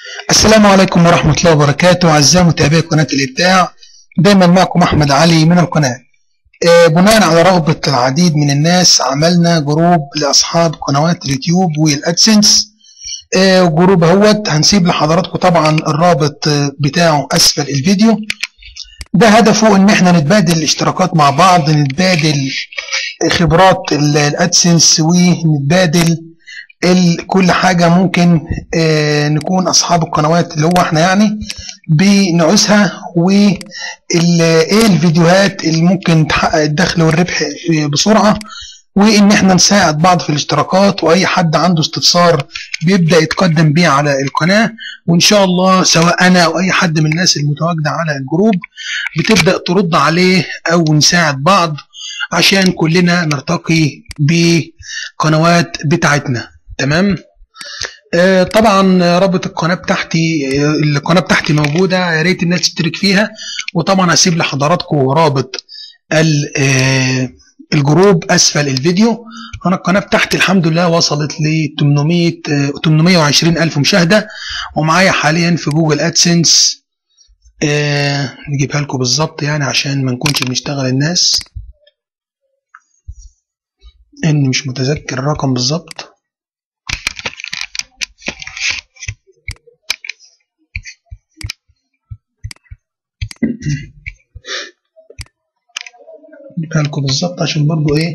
السلام عليكم ورحمة الله وبركاته أعزائي متابعي قناة الإبداع دايما معكم أحمد علي من القناة آه، بناء على رغبة العديد من الناس عملنا جروب لأصحاب قنوات اليوتيوب والأدسنس آه، جروب اهوت هنسيب لحضراتكم طبعا الرابط آه، بتاعه أسفل الفيديو ده هدفه إن احنا نتبادل الاشتراكات مع بعض نتبادل خبرات ال- الأدسنس ونتبادل ال- كل حاجة ممكن آه، نكون أصحاب القنوات اللي هو احنا يعني بنعوزها وايه الفيديوهات اللي ممكن تحقق الدخل والربح بسرعة وان احنا نساعد بعض في الاشتراكات واي حد عنده استفسار بيبدأ يتقدم بيه على القناة وان شاء الله سواء انا او اي حد من الناس المتواجدة على الجروب بتبدأ ترد عليه او نساعد بعض عشان كلنا نرتقي بقنوات بتاعتنا تمام آه، طبعا رابط القناه بتاعتي آه، القناه بتاعتي موجوده يا ريت الناس تشترك فيها وطبعا هسيب لحضراتكم رابط ال- آه، الجروب اسفل الفيديو انا القناه بتاعتي الحمد لله وصلت ل 800 آه، 820 الف مشاهده ومعايا حاليا في جوجل ادسنس آه، نجيبها لكم بالظبط يعني عشان ما نكونش بنشتغل الناس اني مش متذكر الرقم بالظبط نجيبها لكم بالظبط عشان برضو ايه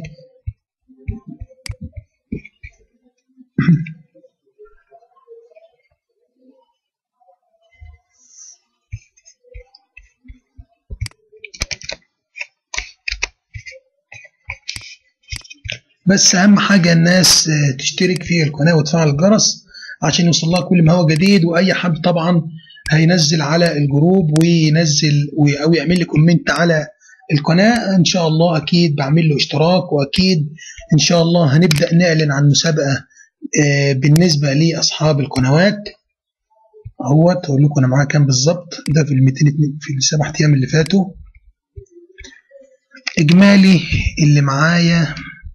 بس اهم حاجه الناس آه، تشترك في القناه وتفعل الجرس عشان يوصل لها كل ما هو جديد واي حد طبعا هينزل على الجروب وينزل و- او يعمل لي كومنت على القناه ان شاء الله اكيد بعمل له اشتراك واكيد ان شاء الله هنبدا نعلن عن مسابقه آه، بالنسبه لاصحاب القنوات اهوت اقول لكم انا معايا كام بالظبط ده في ال 200 في السبع ايام اللي فاتوا اجمالي اللي معايا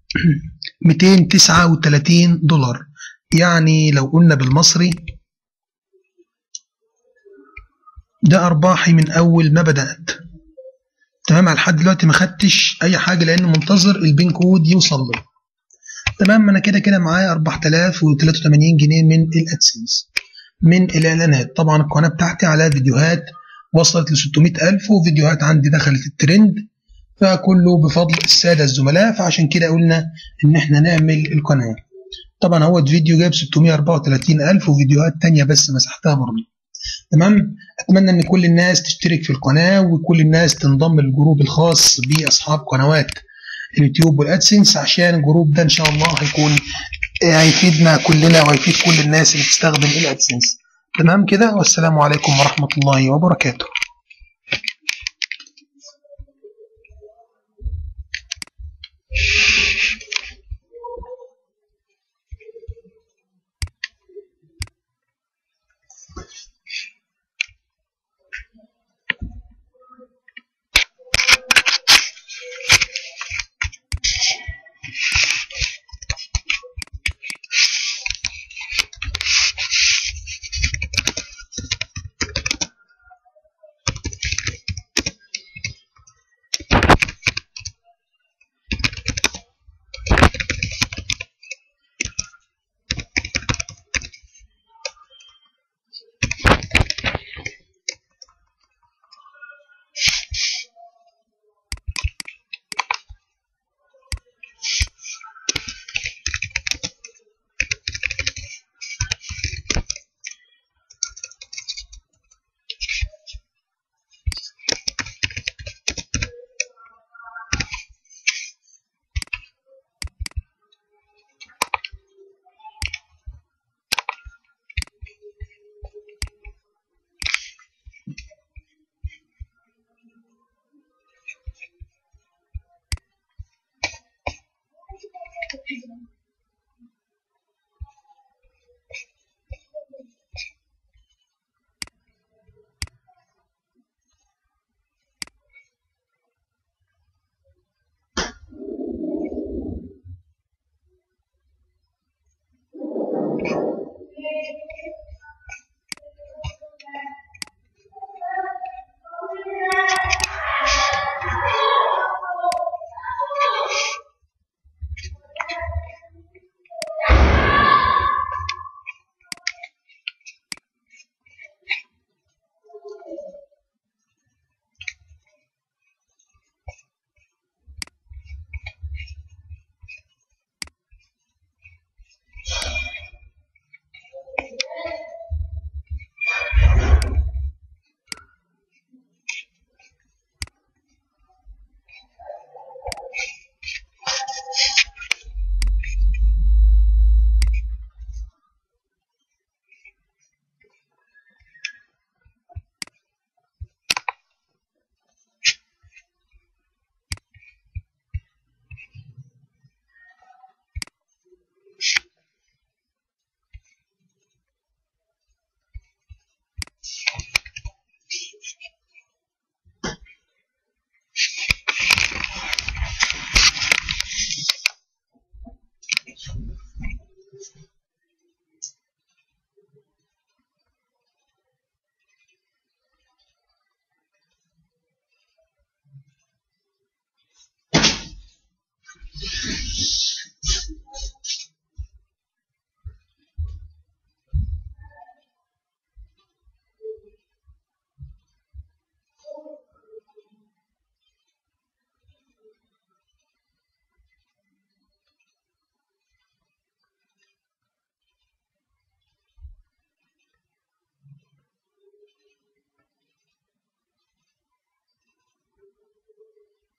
239 دولار يعني لو قلنا بالمصري ده ارباحي من اول ما بدات تمام على لحد دلوقتي ما خدتش اي حاجه لان منتظر البين كود يوصل له تمام انا كده كده معايا 4083 جنيه من الادسنس من الاعلانات طبعا القناه بتاعتي على فيديوهات وصلت ل 600000 وفيديوهات عندي دخلت الترند فكله بفضل الساده الزملاء فعشان كده قلنا ان احنا نعمل القناه طبعا هو فيديو جايب 634000 وفيديوهات تانية بس مسحتها برضه تمام اتمنى ان كل الناس تشترك في القناه وكل الناس تنضم للجروب الخاص باصحاب قنوات اليوتيوب والادسنس عشان الجروب ده ان شاء الله هيكون آه، هيفيدنا كلنا وهيفيد كل الناس اللي بتستخدم الادسنس تمام كده والسلام عليكم ورحمه الله وبركاته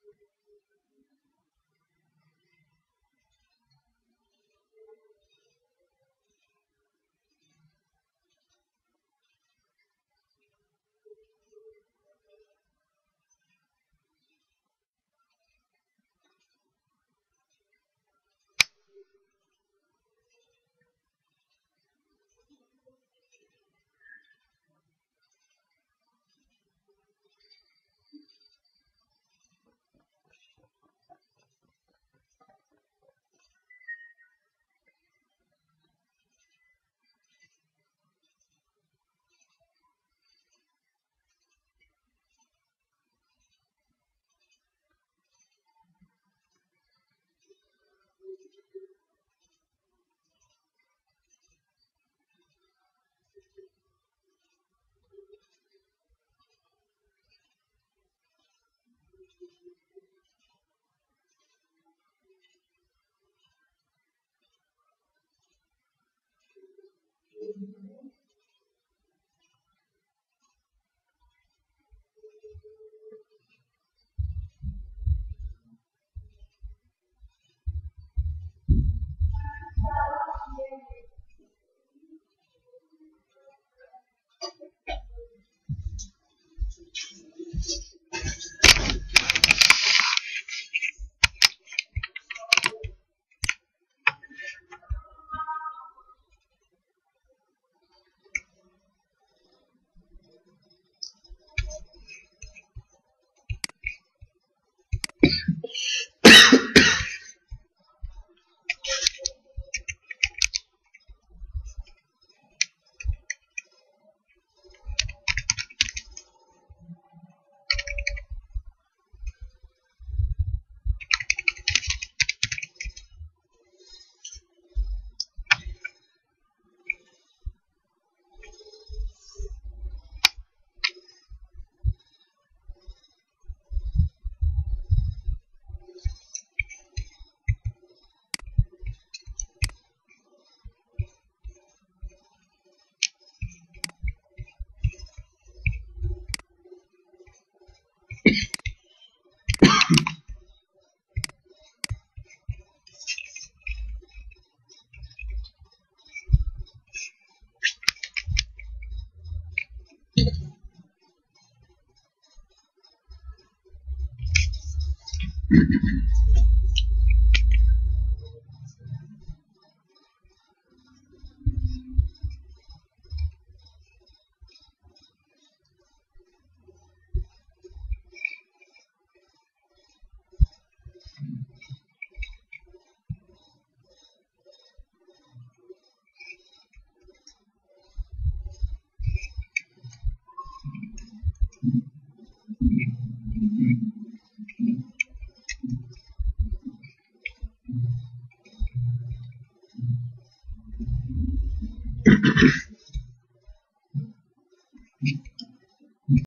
Thank you.